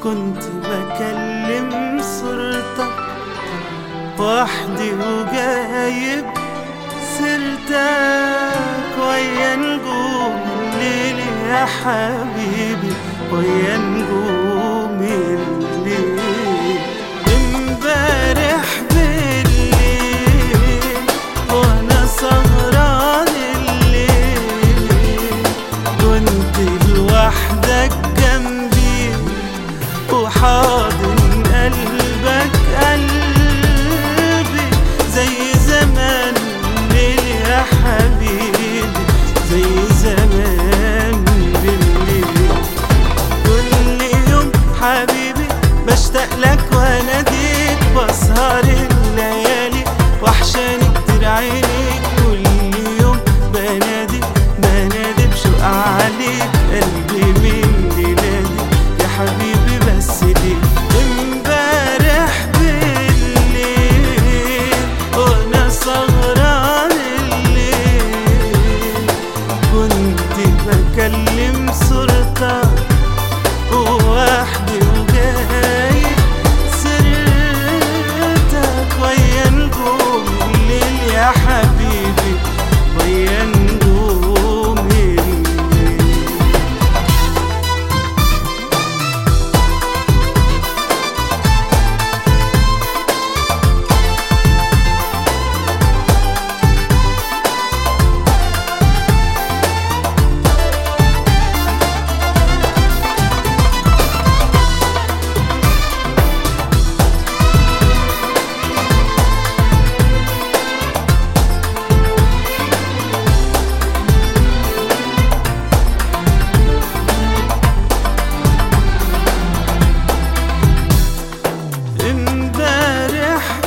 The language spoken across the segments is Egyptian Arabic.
كنت بكلم صورتك وحدي وجايب سيرتك ويا نجوم الليل يا حبيبي ويا نجوم الليل امبارح بالليل وانا سهران الليل كنت لوحدك جنبي وحاضن قلبك قلبي زي زمان الليل يا حبيبي زي زمان بالليل كل يوم حبيبي بشتاق لك واناديك بسهر الليالي وحشاني كتير عينيك كل يوم بنادي بنادي بشوق عليك قلبي من ليلادي يا حبيبي بس ليك امبارح بالليل وانا سهران الليل كنت بكلم صورتك وحدي وجاي سرتك ويا نجوم الليل يا حبيبي ويا نجوم الليل امبارح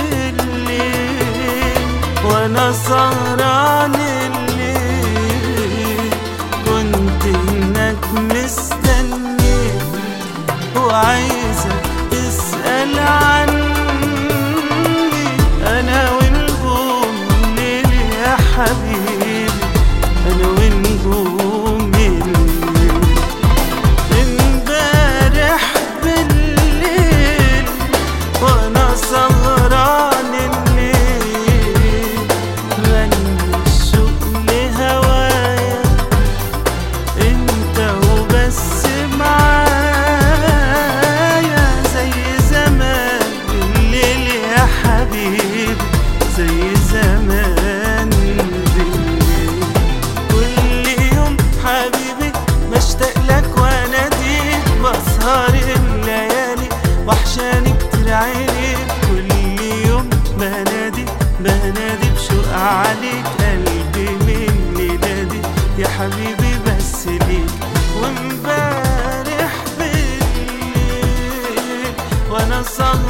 بالليل وانا سهران الليل كنت انك مستني وعايزك تسأل عني انا ونجوم الليل يا حبيبي انا ونجوم الليل امبارح بالليل وانا سهران الليل غني الشوق لهوايا انت وبس معايا زي زمان بالليل يا حبيبي زي زمان بالليل كل يوم حبيبي بشتاق لك واناديك بسهر الليالي وحشاني كتير عينيك كل يوم بنادي بنادي بشوق عليك قلبي من ميلادي يا حبيبي بس ليك وامبارح بالليل وانا سهران